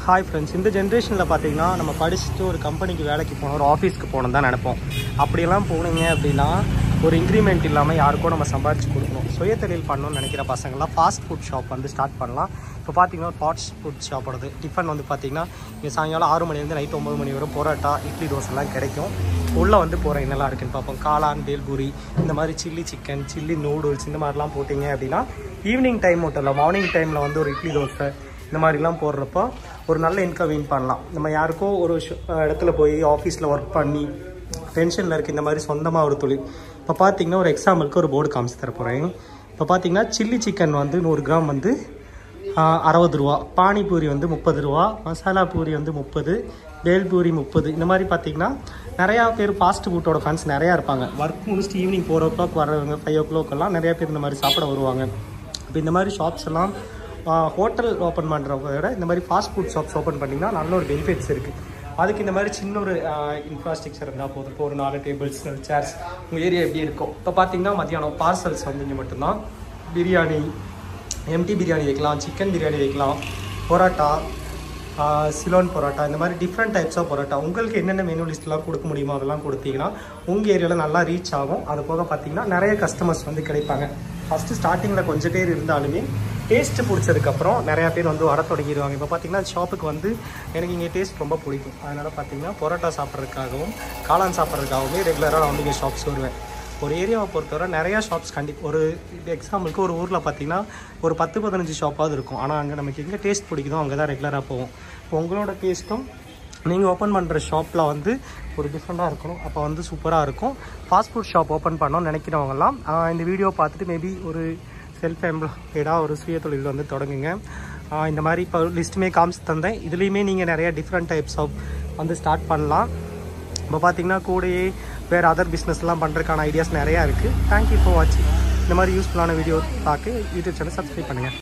hi friends இந்த ஜென்ரேஷனில் பார்த்தீங்கன்னா நம்ம படிச்சுட்டு ஒரு கம்பெனிக்கு வேலைக்கு போகணும் ஒரு ஆஃபீஸ்க்கு போகணும் தான் நினைப்போம் அப்படியெல்லாம் போனீங்க அப்படின்னா ஒரு இன்க்ரிமெண்ட் இல்லாமல் யாருக்கும் நம்ம சம்பாதிச்சு கொடுக்கணும் சுயதொழில் பண்ணணும்னு நினைக்கிற பசங்களாம் ஃபாஸ்ட் ஃபுட் ஷாப் வந்து ஸ்டார்ட் பண்ணலாம் இப்போ பார்த்தீங்கன்னா ஒரு ஃபாஸ்ட் ஃபுட் ஷாப்போடது டிஃபன் வந்து பார்த்தீங்கன்னா இங்கே சாயங்காலம் ஆறு மணிலேருந்து நைட் ஒம்பது மணி வரை பரோட்டா இட்லி தோசைலாம் கிடைக்கும் உள்ளே வந்து போகிற என்னெல்லாம் இருக்குன்னு பார்ப்போம் காளான் பேல்பூரி இந்த மாதிரி சில்லி சிக்கன் சில்லி நூடுல்ஸ் இந்த மாதிரிலாம் போட்டிங்க அப்படின்னா ஈவினிங் டைம் மட்டும் இல்லை மார்னிங் டைமில் வந்து ஒரு இட்லி தோசை இந்த மாதிரிலாம் போடுறப்போ ஒரு நல்ல இன்கம் வின் பண்ணலாம் நம்ம யாருக்கோ ஒரு ஷ- இடத்துல போய் ஆஃபீஸில் ஒர்க் பண்ணி டென்ஷனில் இருக்க இந்த மாதிரி சொந்தமாக ஒரு தொழில் இப்போ பார்த்தீங்கன்னா ஒரு எக்ஸாம்பிளுக்கு ஒரு போர்டு காமிச்சு தர போகிறேன் இப்போ பார்த்தீங்கன்னா சில்லி சிக்கன் வந்து நூறு கிராம் வந்து ஆஹ், அறுபது ரூபா பானிபூரி வந்து முப்பது ரூபா மசாலா பூரி வந்து முப்பது பேல்பூரி முப்பது இந்த மாதிரி பார்த்தீங்கன்னா நிறையா பேர் ஃபாஸ்ட் ஃபுட்டோட ஃபேன்ஸ் நிறையா இருப்பாங்க ஒர்க் முடிச்சுட்டு ஈவினிங் ஃபோர் ஓ கிளாக் வரவங்க ஃபைவ் ஓ கிளாக் எல்லாம் நிறைய பேர் இந்த மாதிரி சாப்பிட வருவாங்க இப்போ இந்த மாதிரி ஷாப்ஸ் எல்லாம் ஹோட்டல் ஓப்பன் பண்ணுறவங்க விட இந்த மாதிரி ஃபாஸ்ட் ஃபுட் ஷாப்ஸ் ஓப்பன் பண்ணிங்கன்னா நல்ல ஒரு பெனிஃபிட்ஸ் இருக்குது அதுக்கு இந்த மாதிரி சின்ன ஒரு இன்ஃப்ராஸ்ட்ரக்சர் இருந்தால் போதும் இப்போ ஒரு நாலு டேபிள்ஸ் சேர்ஸ் உங்கள் ஏரியா எப்படி இருக்கும் இப்போ பார்த்தீங்கன்னா மத்தியானம் பார்சல்ஸ் வந்து இங்கே மட்டும்தான் பிரியாணி எம்டி பிரியாணி வைக்கலாம் சிக்கன் பிரியாணி வைக்கலாம் பரோட்டா ஆஹ் சிலோன் பரோட்டா இந்த மாதிரி டிஃப்ரெண்ட் டைப்ஸ் ஆஃப் பரோட்டா உங்களுக்கு என்னென்ன மெனு லிஸ்ட்லாம் கொடுக்க முடியுமோ அதெல்லாம் கொடுத்தீங்கன்னா உங்கள் ஏரியாவில் நல்லா ரீச் ஆகும் அது போக பார்த்தீங்கன்னா நிறைய கஸ்டமர்ஸ் வந்து கிடைப்பாங்க ஃபஸ்ட்டு ஸ்டார்டிங்கில் கொஞ்சம் பேர் இருந்தாலுமே டேஸ்ட்டு பிடிச்சதுக்கப்புறம் நிறையா பேர் வந்து வர தொடங்கிடுவாங்க இப்போ பார்த்தீங்கன்னா ஷாப்புக்கு வந்து எனக்கு இங்கே டேஸ்ட் ரொம்ப பிடிக்கும் அதனால் பார்த்தீங்கன்னா பரோட்டா சாப்பிட்றதுக்காகவும் காளான் சாப்பிட்றதுக்காகவுமே ரெகுலராக நான் வந்து இங்கே ஷாப்ஸ் வருவேன் ஒரு ஏரியாவை பொறுத்தவரை நிறையா ஷாப்ஸ் கண்டிப்பாக ஒரு எக்ஸாம்பிளுக்கு ஒரு ஊரில் பார்த்தீங்கன்னா ஒரு பத்து பதினஞ்சு ஷாப்பாவது இருக்கும் ஆனால் அங்கே நமக்கு எங்கே டேஸ்ட் பிடிக்குதோ அங்கே தான் ரெகுலராக போவோம் இப்போ உங்களோட டேஸ்ட்டும் நீங்கள் ஓப்பன் பண்ணுற ஷாப்பில் வந்து ஒரு டிஃப்ரெண்ட்டாக இருக்கணும் அப்போ வந்து சூப்பராக இருக்கும் ஃபாஸ்ட் ஃபுட் ஷாப் ஓப்பன் பண்ணணும்னு நினைக்கிறவங்கலாம் ஆஹ் இந்த வீடியோ பார்த்துட்டு மேபி ஒரு செல்ஃப் எம்ப்ளாய்டாக ஒரு சுய தொழில் வந்து தொடங்குங்க ஆஹ் இந்த மாதிரி இப்போ லிஸ்ட்டுமே காமிச்சு தந்தேன் இதுலேயுமே நீங்கள் நிறைய டிஃப்ரெண்ட் டைப்ஸ் ஆஃப் வந்து ஸ்டார்ட் பண்ணலாம் இப்போ பார்த்தீங்கன்னா கூடயே வேறு அதர் பிஸ்னஸ்லாம் பண்ணுறதுக்கான ஐடியாஸ் நிறையா இருக்குது தேங்க்யூ ஃபார் வாட்சிங் இந்த மாதிரி யூஸ்ஃபுல்லான வீடியோ பார்க்க யூடியூப் சேனல் சப்ஸ்கிரைப் பண்ணுங்கள்